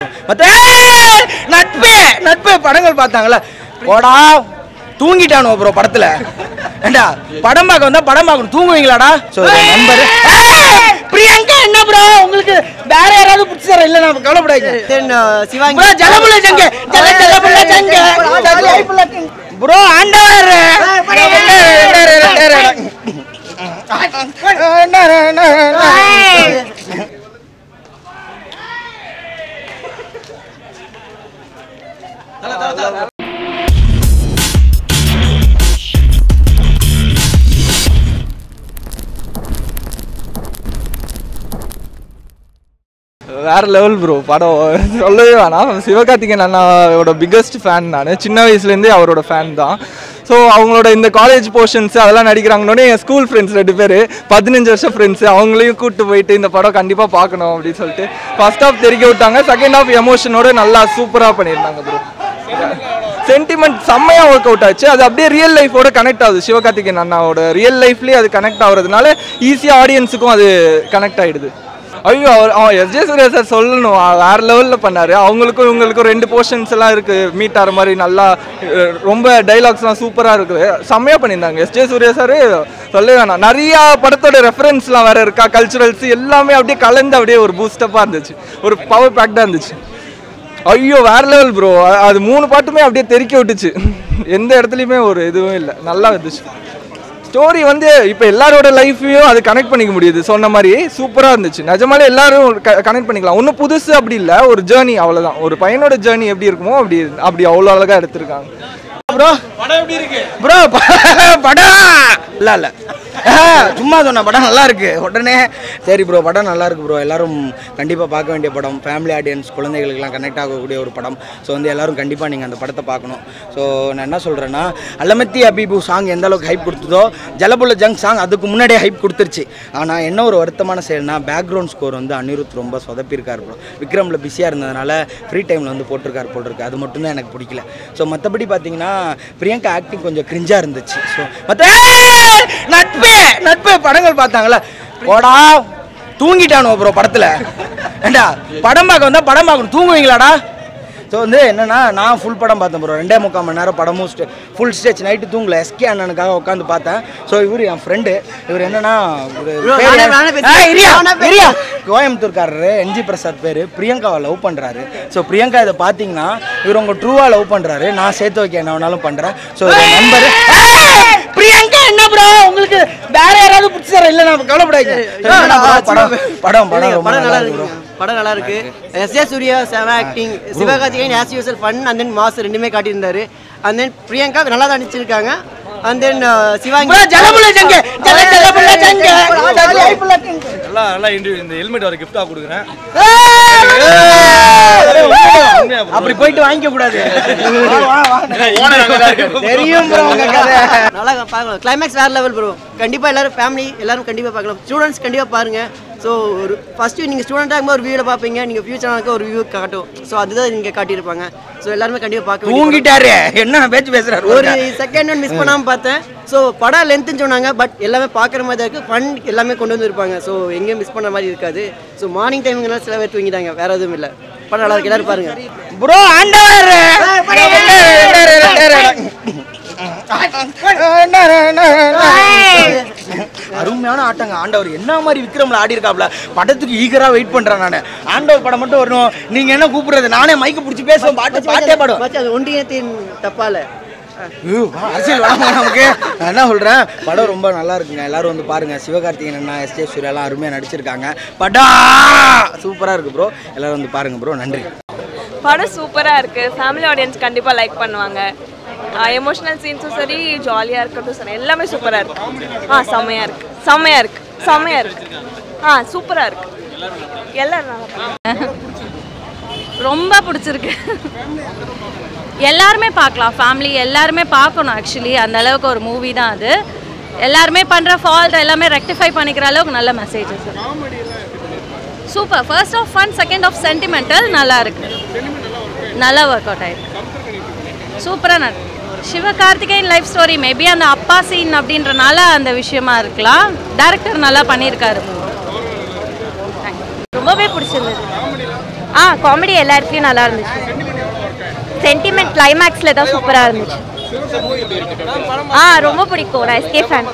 மத்த ஏய்! நட்பு நட்பு படங்கள் பார்த்தாங்களா போடா தூங்கிட்டானோ ப்ரோ படத்துல ஏண்டா படம் பார்க்க வந்தா படம் பார்க்கணும் தூங்குவீங்களாடா சோ நம்பர் பிரியங்கா என்ன ப்ரோ உங்களுக்கு வேற யாராவது பிடிச்சி தர இல்ல நான் கவலைப்படாதீங்க தென் சிவாங்கி ப்ரோ ஜலபுல ஜங்க ஜல ஜலபுல ஜங்க ப்ரோ ஆண்டவர் வேற லெவல் ப்ரோ படம் சொல்லவே வேணாம் சிவகார்த்திகேயன் அண்ணாவோட பிக்கஸ்ட் ஃபேன் நான் சின்ன வயசுலேருந்தே அவரோட ஃபேன் தான் ஸோ அவங்களோட இந்த காலேஜ் போர்ஷன்ஸ் அதெல்லாம் நடிக்கிறாங்கன்னே என் ஸ்கூல் ஃப்ரெண்ட்ஸ் ரெண்டு பேர் பதினஞ்சு வருஷம் ஃப்ரெண்ட்ஸ் அவங்களையும் கூப்பிட்டு போயிட்டு இந்த படம் கண்டிப்பாக பார்க்கணும் அப்படின்னு சொல்லிட்டு ஃபர்ஸ்ட் ஹாஃப் தெரிவிக்க விட்டாங்க செகண்ட் ஹாஃப் எமோஷனோட நல்லா சூப்பராக பண்ணியிருந்தாங்க ப்ரோ சென்டிமெண்ட் செம்மையாக ஒர்க் அவுட் ஆச்சு அது அப்படியே ரியல் லைஃபோட கனெக்ட் ஆகுது சிவகார்த்திகேயன் அண்ணாவோட ரியல் லைஃப்லேயே அது கனெக்ட் ஆகுறதுனால ஈஸியாக ஆடியன்ஸுக்கும் அது கனெக்ட் ஆகிடுது ஐயோ அவர் அவன் எஸ்ஜே சூர்யா சார் சொல்லணும் அவ வேற லெவலில் பண்ணார் அவங்களுக்கும் இவங்களுக்கும் ரெண்டு போர்ஷன்ஸ் எல்லாம் இருக்குது மீட் ஆகிற மாதிரி நல்லா அஹ், ரொம்ப டைலாக்ஸ்லாம் சூப்பராக இருக்குது செம்மையாக பண்ணியிருந்தாங்க எஸ்ஜே சூர்யா சார் சொல்ல வேணாம் நிறையா படத்தோட ரெஃபரன்ஸ்லாம் வேற இருக்கா கல்ச்சுரல்ஸ் எல்லாமே அப்படியே கலந்து அப்படியே ஒரு பூஸ்டப்பாக இருந்துச்சு ஒரு பவர் பேக்டாக இருந்துச்சு ஐயோ வேற லெவல் ப்ரோ அது மூணு பாட்டுமே அப்படியே தெறிக்க விட்டுச்சு எந்த இடத்துலையுமே ஒரு இதுவும் இல்லை நல்லா இருந்துச்சு ஸ்டோரி வந்து இப்போ எல்லாரோட லைஃப்பையும் அது கனெக்ட் பண்ணிக்க முடியுது சொன்ன மாதிரி சூப்பராக இருந்துச்சு நிஜமாலே எல்லாரும் கனெக்ட் பண்ணிக்கலாம் ஒன்றும் புதுசு அப்படி இல்லை ஒரு ஜேர்னி அவ்வளோதான் ஒரு பையனோட ஜேர்னி எப்படி இருக்குமோ அப்படி அப்படி அவ்வளோ அழகாக எடுத்திருக்காங்க ப்ரோ படம் எப்படி இருக்கு ப்ரோ படம் இல்ல இல்ல ஆஹ், சும்மா சொன்ன படம் நல்லா இருக்கு உடனே சரி ப்ரோ படம் நல்லா இருக்கு ப்ரோ எல்லாரும் கண்டிப்பாக பார்க்க வேண்டிய படம் ஃபேமிலி ஆடியன்ஸ் குழந்தைகளுக்கெல்லாம் கனெக்ட் ஆகக்கூடிய ஒரு படம் ஸோ வந்து எல்லாரும் கண்டிப்பாக நீங்கள் அந்த படத்தை பார்க்கணும் ஸோ நான் என்ன சொல்கிறேன்னா அல்லமத்தி அபிபு சாங் எந்த அளவுக்கு ஹைப் கொடுத்ததோ ஜலபுல ஜங் சாங் அதுக்கு முன்னாடியே ஹைப் கொடுத்துருச்சு ஆனால் என்ன ஒரு வருத்தமான செயல்னா பேக்ரவுண்ட் ஸ்கோர் வந்து அனிருத் ரொம்ப சொதப்பியிருக்காரு ப்ரோ விக்ரமில் பிஸியாக இருந்ததுனால ஃப்ரீ டைமில் வந்து போட்டிருக்காரு போல் இருக்கு அது மட்டும்தான் எனக்கு பிடிக்கல ஸோ மற்றபடி பார்த்தீங்கன்னா பிரியங்கா ஆக்டிங் கொஞ்சம் கிரிஞ்சாக இருந்துச்சு ஸோ மற்ற நட்பு நட்பு படங்கள் பார்த்தாங்களா போடா தூங்கிட்டானோ ப்ரோ படத்தில் ஏண்டா படம் பார்க்க வந்தா படம் பார்க்கணும் தூங்குவீங்களாடா ஸோ வந்து என்னன்னா நான் ஃபுல் படம் பார்த்தேன் ப்ரோ ரெண்டே முக்கால் மணி நேரம் படமும் ஸ்டே ஃபுல் ஸ்டேஜ் நைட்டு தூங்கல எஸ்கே அண்ணனுக்காக உட்காந்து பார்த்தேன் ஸோ இவர் என் ஃப்ரெண்டு இவர் என்னன்னா இவரு Bro, பேரு- நானே- நானே பேசுறேன். ஏய், இரியா, நானே பேசுறேன். இரியா. கோயம்புத்தூர்காரரு என்ஜி பிரசாத் பேர் பிரியங்காவை லவ் பண்ணுறாரு ஸோ பிரியங்கா இதை பார்த்தீங்கன்னா இவர் உங்கள் ட்ரூவாக லவ் பண்ணுறாரு நான் சேர்த்து வைக்க என்ன வேணாலும் பண்ணுறேன் ஸோ நம்பர் பிரியங்கா என்ன ப்ரோ உங்களுக்கு வேற யாராவது பிடிச்சி தர இல்லை நான் கவலைப்படாதீங்க படம் படம் படம் ரொம்ப படம் நல்லா நல்லா இருக்கு bro. இருக்கு படம் நல்லா இருக்கு எஸ் ஏ சூர்யா செம acting Sivakarthikeyan as usual fun and then mass ரெண்டுமே காட்டியிருந்தாரு அண்ட் தென் பிரியங்கா நல்லா தான் நடிச்சிருக்காங்க அண்ட் தென் சிவாங்கி bro, ஜலபுல ஜங்க ஜல ஜலபுல ஜங்க நல்லா நல்லா இன்டர்வியூ இந்த ஹெல்மெட் வர கிஃப்டாக கொடுக்குறேன் அப்படி போயிட்டு வாங்கிக்க கூடாது தெரியும் ப்ரோ உங்க கதை நல்லா பார்க்கலாம் கிளைமேக்ஸ் வேற லெவல் ப்ரோ கண்டிப்பாக எல்லாரும் ஃபேமிலி எல்லாரும் கண்டிப்பாக பார்க்கலாம் ஸ்டூடெண்ட்ஸ் கண்டிப்பாக பாருங்க ஸோ ஒரு ஃபஸ்ட்டு நீங்கள் ஸ்டூடெண்ட்டாக இருக்கும்போது ஒரு வியூவில் பார்ப்பீங்க நீங்கள் ஃபியூச்சராக ஒரு வியூ காட்டும் ஸோ அதுதான் இங்கே காட்டியிருப்பாங்க ஸோ எல்லாருமே கண்டிப்பாக பார்க்க வேண்டிய படம். தூங்கிட்டாரு என்ன பேச்சு பேசுறாரு ஒரு செகண்ட் ஒன் மிஸ் பண்ணாமல் பார்த்தேன் ஸோ படம் லென்த்துன்னு சொன்னாங்க பட் எல்லாமே பார்க்குற மாதிரி தான் இருக்குது ஃபன் எல்லாமே கொண்டு வந்திருப்பாங்க ஸோ எங்கேயும் மிஸ் பண்ண மாதிரி இருக்காது ஸோ மார்னிங் டைமிங்லாம் சில பேர் தூங்கிட்டாங்க வேற எதுவும் இல்லை படம் நல்லா இருக்கு எல்லாரும் பாருங்க ப்ரோ ஆண்டவர் அருமையான ஆட்டங்க ஆண்டவர் என்ன மாதிரி விக்ரம்ல ஆடி இருக்காப்ல படத்துக்கு ஈகரா வெயிட் பண்றேன் நானு ஆண்டவர் படம் மட்டும் வரணும் நீங்க என்ன கூப்பிடுறது நானே மைக்கு பிடிச்சி பேசுவேன் பாட்டு பாட்டே பாடும் மச்சான், அது ஒன்றியத்தின் தப்பால ஐயோ, வா, அரசியல் வேணாமா நமக்கு நான் என்ன சொல்றேன் படம் ரொம்ப நல்லா இருக்குங்க எல்லாரும் வந்து பாருங்க சிவகார்த்திகேயன் அண்ணா எஸ் ஜே சூர்யாலாம் அருமையா நடிச்சிருக்காங்க படம் சூப்பரா இருக்கு ப்ரோ எல்லாரும் வந்து பாருங்க ப்ரோ நன்றி படம் சூப்பராக இருக்குது ஃபேமிலி ஆடியன்ஸ் கண்டிப்பாக லைக் பண்ணுவாங்க எமோஷனல் சீன்ஸும் சரி ஜாலியாக இருக்கட்டும் சரி எல்லாமே சூப்பராக இருக்கு ஆ செம்மையாக இருக்கு செம்மையாக இருக்கு செம்மையாக இருக்கு ஆ சூப்பராக இருக்கு எல்லாரும் நல்லா பண்ணாங்க. ரொம்ப பிடிச்சிருக்கு எல்லாருமே பார்க்கலாம் ஃபேமிலி எல்லாருமே பார்க்கணும் ஆக்சுவலி அந்த அளவுக்கு ஒரு மூவி தான் அது எல்லாருமே பண்ணுற ஃபால்ட் எல்லாமே ரெக்டிஃபை பண்ணிக்கிற அளவுக்கு நல்ல messages super first half fun second half sentimental நல்லா இருக்கு நல்லா ஒர்க் அவுட் ஆயிருக்கு சூப்பராக நட சிவகார்த்திகேயன் லைஃப் ஸ்டோரி மேபி அந்த அப்பா சீன் அப்படின்றனால அந்த விஷயமா இருக்கலாம் டேரக்டர் நல்லா பண்ணியிருக்காரு ரொம்பவே பிடிச்சிருந்தது ஆ காமெடி எல்லா இடத்துலையும் நல்லா இருந்துச்சு சென்டிமெண்ட் கிளைமேக்ஸில் தான் சூப்பராக இருந்துச்சு ஆ ரொம்ப பிடிக்கும் நான் எஸ்கே ஃபேன்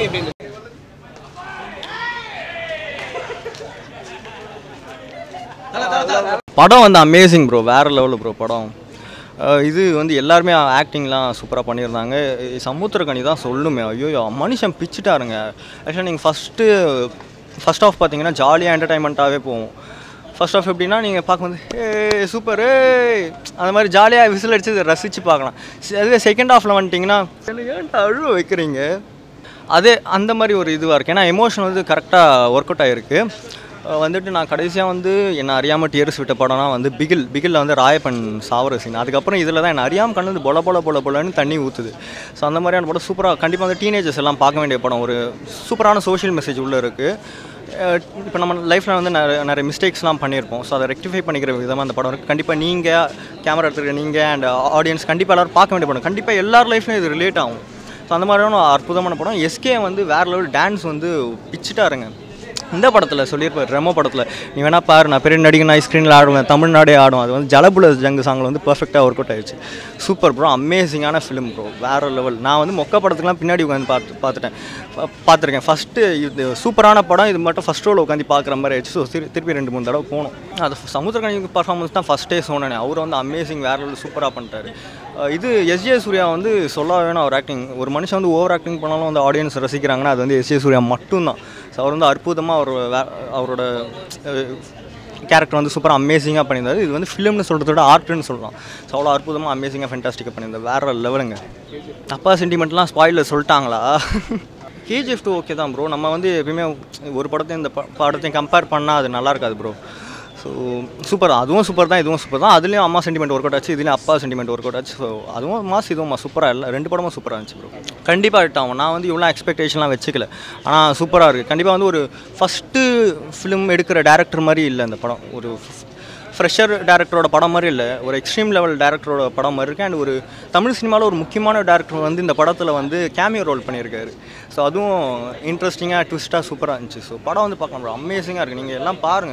படம் வந்து அமேசிங் ப்ரோ வேறு லெவலில் ப்ரோ படம் அஹ் இது வந்து எல்லாருமே ஆக்டிங்லாம் சூப்பராக பண்ணியிருந்தாங்க சமுத்திரக்கனி தான் சொல்லுமே ஐயோ மனுஷன் பிச்சுட்டாருங்க ஆக்சுவலாக நீங்கள் ஃபஸ்ட்டு ஃபஸ்ட் ஆஃப் பார்த்தீங்கன்னா ஜாலியாக என்டர்டைன்மெண்ட்டாகவே போகும் ஃபர்ஸ்ட் ஆஃப் எப்படின்னா நீங்கள் பார்க்கும்போது ஏ சூப்பர் ஏய் அந்த மாதிரி ஜாலியாக விசில் அடிச்சு ரசித்து பார்க்கலாம் ச- அதுவே செகண்ட் ஹாஃபில் வந்துட்டிங்கன்னா ஏன்டா அழுவ வைக்கிறீங்க அதே அந்த மாதிரி ஒரு இதுவாக இருக்குது ஏன்னா எமோஷன் வந்து கரெக்டாக ஒர்க் அவுட் ஆகிருக்கு வந்துட்டு நான் கடைசியாக வந்து என்னை அறியாமல் டியர்ஸ் விட்ட படம்னா வந்து பிகில் பிகிலில் வந்து ராயப்பன் சாவர சீன் அதுக்கப்புறம் இதில் தான் என்னை அறியாமல் கண்டு வந்து பொல பொல பொல பொலன்னு தண்ணி ஊற்றுது ஸோ அந்த மாதிரியான படம் சூப்பராக கண்டிப்பாக வந்து டீனேஜர்ஸ் எல்லாம் பார்க்க வேண்டிய படம் ஒரு சூப்பரான சோஷியல் மெசேஜ் உள்ளே இருக்குது இப்போ நம்ம லைஃப்பில் வந்து நிறைய நிறைய மிஸ்டேக்ஸ்லாம் பண்ணியிருப்போம் ஸோ அதை ரெக்டிஃபை பண்ணிக்கிற விதமாக அந்த படம் இருக்குது கண்டிப்பாக நீங்கள் கேமரா எடுத்துருக்க நீங்கள் அண்ட் ஆடியன்ஸ் கண்டிப்பாக எல்லோரும் பார்க்க வேண்டிய படம் கண்டிப்பாக எல்லார் லைஃப்லையும் இது ரிலேட் ஆகும் ஸோ அந்த மாதிரியான ஒரு அற்புதமான படம் எஸ்கே வந்து வேறு லெவல் டான்ஸ் வந்து பிச்சுட்டாருங்க இந்த படத்தில் சொல்லியிருப்பார் ரெமோ படத்தில் நீ வேணா பாரு நான் பெரிய நடிகை நான் ஸ்க்ரீனில் ஆடுவேன் தமிழ்நாடே ஆடும் அது வந்து ஜலபுல ஜங்கு சாங்கில் வந்து பர்ஃபெக்டாக ஒர்க் அவுட் ஆயிடுச்சு சூப்பர் ப்ரோ அமேசிங்கான ஃபிலிம் ப்ரோ வேறு லெவல் நான் வந்து மொக்க படத்துக்குலாம் பின்னாடி உட்காந்து பார்த்து பார்த்துட்டேன் பா- பார்த்துருக்கேன் ஃபஸ்ட்டு இது சூப்பரான படம் இது மட்டும் ஃபஸ்ட் ரோவில் உட்காந்து பார்க்குற மாதிரி ஆயிடுச்சு ஸோ திரு திருப்பி ரெண்டு மூணு தடவை போகணும் அது சமுத்திரக்கணி பர்ஃபார்மன்ஸ் தான் ஃபஸ்ட்டே சொன்னேன் அவர் வந்து அமேசிங் வேறு லெவல் சூப்பராக பண்ணிட்டாரு அஹ் இது எஸ்ஜே சூர்யா வந்து சொல்ல வேணும் அவர் ஆக்டிங் ஒரு மனுஷன் வந்து ஓவர் ஆக்டிங் பண்ணாலும் வந்து ஆடியன்ஸ் ரசிக்கிறாங்கன்னா அது வந்து எஸ்ஜே சூர்யா மட்டும்தான் ஸோ அவர் வந்து அற்புதமாக அவர் வே- அவரோட கேரக்டர் வந்து சூப்பராக அமேசிங்காக பண்ணியிருந்தாரு இது வந்து ஃபிலிம்னு சொல்கிறத விட ஆர்ட்னு சொல்லலாம் ஸோ அவ்வளோ அற்புதமாக அமேசிங்காக ஃபென்டாஸ்டிக்காக பண்ணியிருந்தார் வேறு லெவலுங்க அப்பா சென்டிமெண்ட்லாம் ஸ்பாயிலில் சொல்லிட்டாங்களா கேஜிஎஃப் டூ ஓகே தான் ப்ரோ நம்ம வந்து எப்பயுமே ஒரு படத்தையும் இந்த ப- படத்தையும் கம்பேர் பண்ணால் அது நல்லா இருக்காது ப்ரோ ஸோ சூப்பர் அதுவும் சூப்பர் தான் இதுவும் சூப்பர் தான் அதுலேயும் அம்மா சென்டிமெண்ட் ஒர்க் அவுட் ஆச்சு இதுலேயும் அப்பா சென்டிமெண்ட் ஒர்க் அவுட் ஆச்சு ஸோ அதுவும் மாஸ் இதுவும் சூப்பராக இல்லை ரெண்டு படமும் சூப்பராக இருந்துச்சு ப்ரோ கண்டிப்பாக ஹிட் ஆகும் நான் வந்து இவ்வளோ எக்ஸ்பெக்டேஷன்லாம் வச்சுக்கல ஆனால் சூப்பராக இருக்குது கண்டிப்பாக வந்து ஒரு ஃபஸ்ட்டு ஃபிலிம் எடுக்கிற டேரக்டர் மாதிரி இல்லை அந்த படம் ஒரு ஃப்ரெஷர் டேரக்டரோட படம் மாதிரி இல்லை ஒரு எக்ஸ்ட்ரீம் லெவல் டேரக்டரோட படம் மாதிரி இருக்குது அண்ட் ஒரு தமிழ் சினிமாவில் ஒரு முக்கியமான டேரக்டர் வந்து இந்த படத்தில் வந்து கேமியோ ரோல் பண்ணியிருக்காரு ஸோ அதுவும் இன்ட்ரெஸ்டிங்காக ட்விஸ்ட்டாக சூப்பராக இருந்துச்சு ஸோ படம் வந்து பார்க்கலாம் அமேசிங்காக இருக்குது நீங்கள் எல்லாம் பாருங்கள்